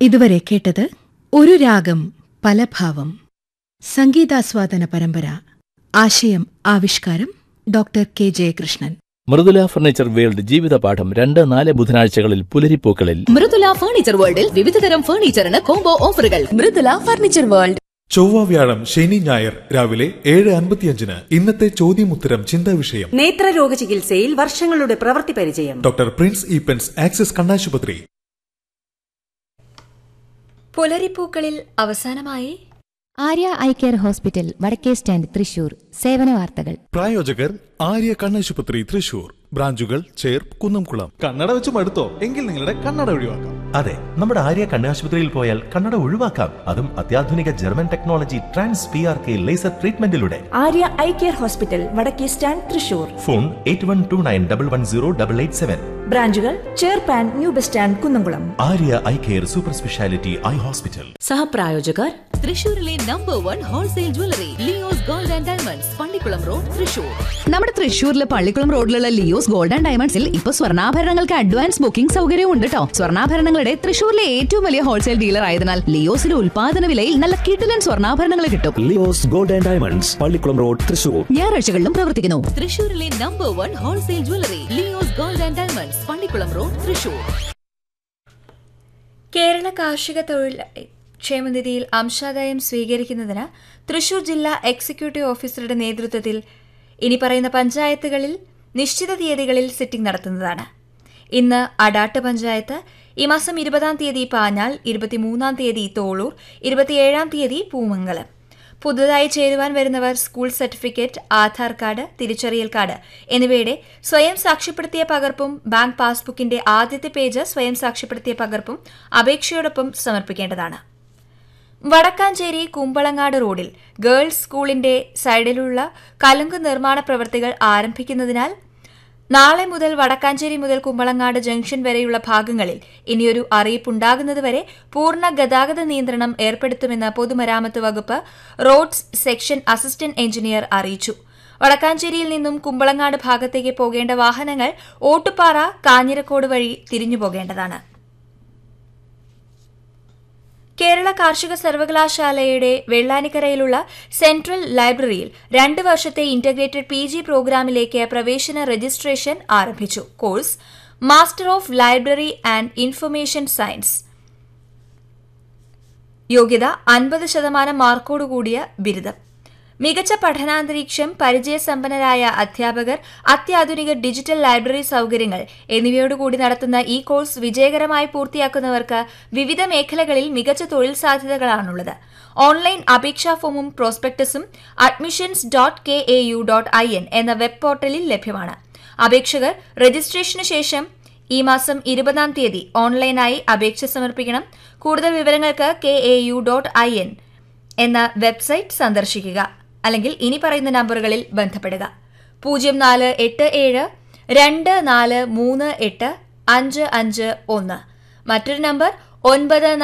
ഇതുവരെ കേട്ടത് ഒരു രാഗം പല ഭാവം സംഗീതാസ്വാദന പരമ്പര ആശയം ആവിഷ്കാരം doctor K Jayakrishnan Mridula furniture world ജീവിതപാഠം രണ്ട് നാല് ബുധനാഴ്ചകളിൽ പുലരിപ്പൂക്കളിൽ മൃദുല ഫർണിച്ചർ വേൾഡിൽ വിവിധതരം ഫർണിച്ചറിന് കോംബോ ഓഫറുകൾ മൃദുല ഫർണിച്ചർ വേൾഡ് ചൊവ്വ വ്യാഴം ശനി ഞായർ രാവിലെ ഏഴ് അൻപത്തിയഞ്ചിന് ഇന്നത്തെ ചോദ്യമുത്തരം ചിന്താ വിഷയം നേത്രരോഗ ചികിത്സയിൽ വർഷങ്ങളുടെ പ്രവൃത്തി പരിചയം ഡോക്ടർ പ്രിൻസ് ഈപ്പൻസ് ആക്സിസ് കണ്ണാശുപത്രി പുലരിപ്പൂക്കളിൽ അവസാനമായി ആര്യ ഐ കെയർ ഹോസ്പിറ്റൽ വടക്കേ സ്റ്റാൻഡ് തൃശൂർ സേവന വാർത്തകൾ പ്രായോജകർ ആര്യ കണ്ണാശുപത്രി തൃശൂർ ബ്രാഞ്ചുകൾ ചേർപ്പ് കുന്നംകുളം കണ്ണട വെച്ച് മടുത്തോ എങ്കിൽ നിങ്ങളുടെ കണ്ണട ഒഴിവാക്കാം അതെ നമ്മുടെ ആര്യ കണ്ണാശുപത്രിയിൽ പോയാൽ കണ്ണട ഒഴിവാക്കാം അതും അത്യാധുനിക German technology trans P R K laser ട്രീറ്റ്മെന്റിലൂടെ ആര്യ ഐ കെയർ ഹോസ്പിറ്റൽ വടക്കേ stand Thrissur phone eight one two nine double one zero double eight seven ബ്രാഞ്ചുകൾ ചേർപ്പാൻ new bus stand Kunnamkulam Arya eye care super speciality eye hospital സഹപ്രായോജകർ തൃശൂരിലെ number one wholesale jewellery Leo's gold and diamonds Pallikkulam road Thrissur നമ്മുടെ തൃശ്ശൂരിലെ പള്ളിക്കുളം റോഡിലുള്ള Leo's gold and ഡയമണ്ട്സിൽ ഇപ്പൊ സ്വർണ്ണാഭരണങ്ങൾക്ക് അഡ്വാൻസ് ബുക്കിംഗ് സൗകര്യവും ഉണ്ട് കേട്ടോ സ്വർണ്ണാഭരണങ്ങളുടെ തൃശ്ശൂരിലെ ഏറ്റവും വലിയ ഹോൾസെയിൽ ഡീലർ ആയതിനാൽ ലിയോസിന്റെ ഉൽപാദന വിലയിൽ നല്ല കിടിലൻ സ്വർണ്ണാഭരണങ്ങൾ കിട്ടും Leo's gold and diamonds Pallikkulam road Thrissur ഞായറാഴ്ചകളിലും പ്രവർത്തിക്കുന്നു തൃശൂരിലെ number one wholesale jewellery Leo's gold and diamonds Pallikkulam road Thrissur Kerala കാർഷിക തൊഴിൽ ക്ഷേമനിധിയിൽ അംശാദായം സ്വീകരിക്കുന്നതിന് തൃശൂർ ജില്ലാ എക്സിക്യൂട്ടീവ് ഓഫീസറുടെ നേതൃത്വത്തിൽ ഇനി പറയുന്ന പഞ്ചായത്തുകളിൽ നിശ്ചിത തീയതികളിൽ സിറ്റിംഗ് നടത്തുന്നതാണ് ഇന്ന് അടാട്ട് പഞ്ചായത്ത് ഈ മാസം ഇരുപതാം തീയതി പാഞ്ഞാൽ ഇരുപത്തിമൂന്നാം തീയതി തോളൂർ ഇരുപത്തിയേഴാം തീയതി പൂമംഗലം പുതുതായി ചേരുവാൻ വരുന്നവർ സ്കൂൾ സർട്ടിഫിക്കറ്റ് ആധാർ കാർഡ് തിരിച്ചറിയൽ കാർഡ് എന്നിവയുടെ സ്വയം സാക്ഷ്യപ്പെടുത്തിയ പകർപ്പും ബാങ്ക് പാസ്ബുക്കിന്റെ ആദ്യത്തെ പേജ് സ്വയം സാക്ഷ്യപ്പെടുത്തിയ പകർപ്പും അപേക്ഷയോടൊപ്പം സമർപ്പിക്കേണ്ടതാണ് വടക്കാഞ്ചേരി കുമ്പളങ്ങാട് റോഡിൽ ഗേൾസ് സ്കൂളിന്റെ സൈഡിലുള്ള കലുങ്ക് നിർമ്മാണ പ്രവൃത്തികൾ ആരംഭിക്കുന്നതിനാൽ നാളെ മുതൽ വടക്കാഞ്ചേരി മുതൽ കുമ്പളങ്ങാട് ജംഗ്ഷൻ വരെയുള്ള ഭാഗങ്ങളിൽ ഇനിയൊരു അറിയിപ്പുണ്ടാകുന്നതുവരെ പൂർണ്ണ ഗതാഗത നിയന്ത്രണം ഏർപ്പെടുത്തുമെന്ന് പൊതുമരാമത്ത് വകുപ്പ് റോഡ്സ് സെക്ഷൻ അസിസ്റ്റന്റ് എഞ്ചിനീയർ അറിയിച്ചു വടക്കാഞ്ചേരിയിൽ നിന്നും കുമ്പളങ്ങാട് ഭാഗത്തേക്ക് പോകേണ്ട വാഹനങ്ങൾ ഓട്ടുപാറ കാഞ്ഞിരക്കോട് വഴി തിരിഞ്ഞു പോകേണ്ടതാണ് കേരള കാർഷിക സർവകലാശാലയുടെ വെള്ളാനിക്കരയിലുള്ള സെൻട്രൽ ലൈബ്രറിയിൽ രണ്ട് വർഷത്തെ ഇന്റഗ്രേറ്റഡ് പി ജി പ്രോഗ്രാമിലേക്ക് പ്രവേശന രജിസ്ട്രേഷൻ ആരംഭിച്ചു course master of library and information science യോഗ്യത അൻപത് ശതമാനം മാർക്കോടുകൂടിയ ബിരുദം മികച്ച പഠനാന്തരീക്ഷം പരിചയസമ്പന്നരായ അധ്യാപകർ അത്യാധുനിക ഡിജിറ്റൽ ലൈബ്രറി സൗകര്യങ്ങൾ എന്നിവയോടുകൂടി നടത്തുന്ന ഈ കോഴ്സ് വിജയകരമായി പൂർത്തിയാക്കുന്നവർക്ക് വിവിധ മേഖലകളിൽ മികച്ച തൊഴിൽ സാധ്യതകളാണുള്ളത് ഓൺലൈൻ അപേക്ഷാ ഫോമും പ്രോസ്പെക്ടസും admissions dot K A U dot I N എന്ന വെബ് പോർട്ടലിൽ ലഭ്യമാണ് അപേക്ഷകർ രജിസ്ട്രേഷന് ശേഷം ഈ മാസം ഇരുപതാം തീയതി ഓൺലൈനായി അപേക്ഷ സമർപ്പിക്കണം കൂടുതൽ വിവരങ്ങൾക്ക് K A U dot I N എന്ന വെബ്സൈറ്റ് സന്ദർശിക്കുക അല്ലെങ്കിൽ ഇനി പറയുന്ന നമ്പറുകളിൽ ബന്ധപ്പെടുക പൂജ്യം നാല് എട്ട് ഏഴ് രണ്ട് നാല് മൂന്ന് എട്ട് അഞ്ച് അഞ്ച് ഒന്ന് മറ്റൊരു നമ്പർ ഒൻപത്